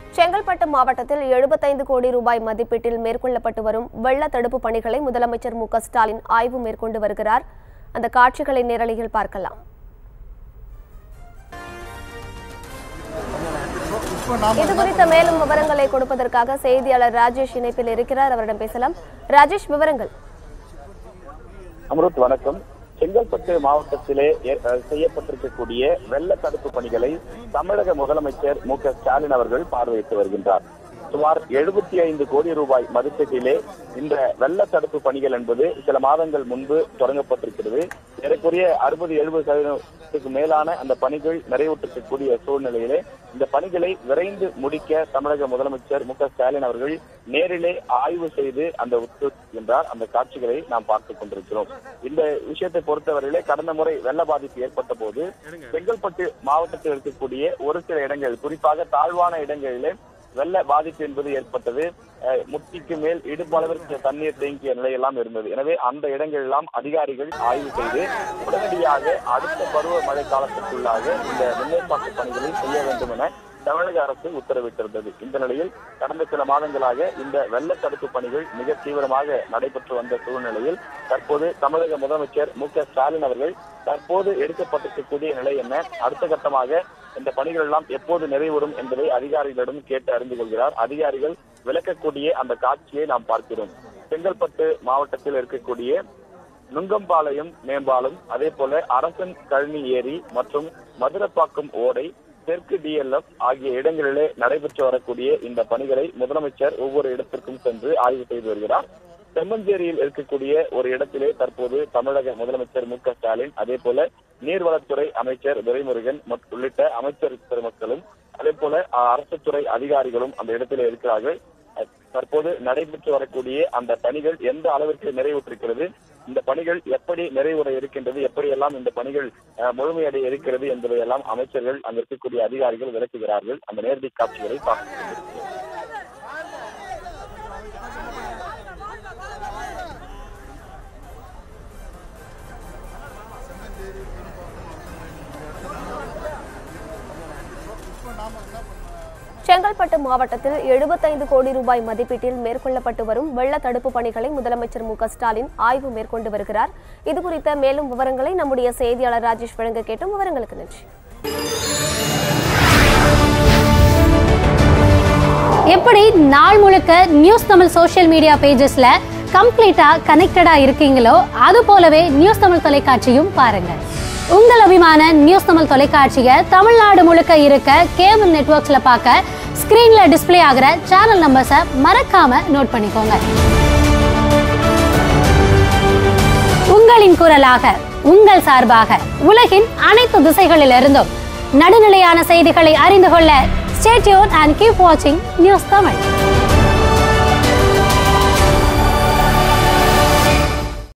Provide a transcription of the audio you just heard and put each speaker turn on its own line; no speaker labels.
செங்கல்பட்டு மாவட்டத்தில் எழுபத்தைந்து கோடி ரூபாய் மதிப்பீட்டில் மேற்கொள்ளப்பட்டு வரும் வெள்ள தடுப்பு பணிகளை முதலமைச்சர் மு க ஸ்டாலின் ஆய்வு மேற்கொண்டு வருகிறார் அந்த காட்சிகளை நேரலையில் பார்க்கலாம் இது குறித்த மேலும் விவரங்களை கொடுப்பதற்காக செய்தியாளர் ராஜேஷ் இணைப்பில் இருக்கிறார் அவரிடம் பேசலாம் ராஜேஷ் விவரங்கள்
அம்ருத் வணக்கம் செங்கல்பட்டு மாவட்டத்திலே ஏ- அஹ் செய்யப்பட்டிருக்கக்கூடிய வெள்ள தடுப்பு பணிகளை தமிழக முதலமைச்சர் மு க ஸ்டாலின் அவர்கள் பார்வையிட்டு வருகின்றார் சுமார் எழுபத்தி ஐந்து கோடி ரூபாய் மதிப்பீட்டிலே இந்த வெள்ள தடுப்பு பணிகள் என்பது சில மாதங்கள் முன்பு தொடங்கப்பட்டிருக்கிறது ஏறக்குறைய அறுபது எழுபது சதவீதத்துக்கு மேலான அந்த பணிகள் நிறைவுற்றிருக்கக்கூடிய சூழ்நிலையிலே இந்த பணிகளை விரைந்து முடிக்க தமிழக முதலமைச்சர் மு க ஸ்டாலின் அவர்கள் நேரிலே ஆய்வு செய்து அந்த உத்தரவிட்டார் அந்த காட்சிகளை நாம் பார்த்துக் கொண்டிருக்கிறோம் இந்த விஷயத்தை பொறுத்தவரையிலே கடந்த முறை வெள்ள பாதிப்பு ஏற்பட்ட போது செங்கல்பட்டு மாவட்டத்தில் இருக்கக்கூடிய ஒரு சில இடங்கள் குறிப்பாக தாழ்வான இடங்களிலே வெள்ள பாதிப்பு என்பது ஏற்பட்டது அஹ், முட்டிக்கு மேல் இடுப்பு அளவிற்கு தண்ணீர் தேங்கிய நிலையெல்லாம் இருந்தது எனவே அந்த இடங்கள் எல்லாம் அதிகாரிகள் ஆய்வு செய்து உடனடியாக அடுத்த பருவ மழை காலத்திற்குள்ளாக இந்த முன்னேற்பாட்டு பணிகளை செய்ய வேண்டும் என தமிழக அரசு உத்தரவிட்டிருந்தது இந்த நிலையில் கடந்த சில மாதங்களாக இந்த வெள்ள தடுப்பு பணிகள் மிக தீவிரமாக நடைபெற்று வந்த சூழ்நிலையில் தற்போது தமிழக முதலமைச்சர் மு க ஸ்டாலின் அவர்கள் தற்போது எடுக்கப்பட்டிருக்கக்கூடிய நிலை என்ன அடுத்த கட்டமாக இந்த பணிகள் எல்லாம் எப்போது நிறைவுறும் என்பதை அதிகாரிகளிடம் கேட்டு அறிந்து கொள்கிறார் அதிகாரிகள் விளக்கக்கூடிய அந்த காட்சியை நாம் பார்க்கிறோம் செங்கல்பட்டு மாவட்டத்தில் இருக்கக்கூடிய நுங்கம்பாளையம் மேம்பாலம் அதே போல அரசன் கழனி ஏரி மற்றும் மதுரப்பாக்கம் ஓடை தெற்கு டிஎல்எஃப் ஆகிய இடங்களிலே நடைபெற்று வரக்கூடிய இந்த பணிகளை முதலமைச்சர் ஒவ்வொரு இடத்திற்கும் சென்று ஆய்வு செய்து வருகிறார் செம்மஞ்சேரியில் இருக்கக்கூடிய ஒரு இடத்திலே தற்போது தமிழக முதலமைச்சர் மு க ஸ்டாலின் அதே போல நீர்வளத்துறை அமைச்சர் துரைமுருகன் மற்றும் உள்ளிட்ட அமைச்சர் பெருமக்களும் அதே போல அஹ், அரசுத்துறை அதிகாரிகளும் அந்த இடத்திலே இருக்கிறார்கள் அஹ், தற்போது நடைபெற்று வரக்கூடிய அந்த பணிகள் எந்த அளவிற்கு நிறைவுற்றிருக்கிறது இந்த பணிகள் எப்படி நிறைவுற இருக்கின்றது எப்படியெல்லாம் இந்த பணிகள் அஹ், முழுமையடைய இருக்கிறது என்பதையெல்லாம் அமைச்சர்கள் அங்க இருக்கக்கூடிய அதிகாரிகள் விளக்குகிறார்கள் அந்த நேரடி காட்சிகளை பார்த்துக் கொண்டிருக்கிறோம்
செங்கல்பட்டு மாவட்டத்தில் எழுபத்தைந்து கோடி ரூபாய் மதிப்பீட்டில் மேற்கொள்ளப்பட்டு வரும் வெள்ள தடுப்பு பணிகளை முதலமைச்சர் மு க ஸ்டாலின் ஆய்வு மேற்கொண்டு வருகிறார் இது குறித்த மேலும் விவரங்களை நம்முடைய செய்தியாளர் ராஜேஷ் வழங்க கேட்டோம் விவரங்களுக்கு நன்றி
எப்படி நாள் முழுக்க நியூஸ் தமிழ் சோஷியல் மீடியா பேஜஸ்ல கம்ப்ளீட்டா கனெக்டடா இருக்கீங்களோ அது போலவே நியூஸ் தமிழ் தொலைக்காட்சியும் பாருங்க உங்கள் அபிமான நியூஸ் தமிழ் தொலைக்காட்சியை தமிழ்நாடு முழுக்க இருக்க கேபிள் நெட்வொர்க்ஸ்ல பார்க்க ஸ்கிரீன்ல டிஸ்ப்ளே ஆகிற சேனல் நம்பர்ஸை மறக்காம நோட் பண்ணிக்கோங்க உங்களின் குரலாக உங்கள் சார்பாக உலகின் அனைத்து திசைகளிலிருந்தும் நடுநிலையான செய்திகளை அறிந்து கொள்ள ஸ்டேட்யூன் அண்ட் கீப் வாட்சிங் நியூஸ் தமிழ்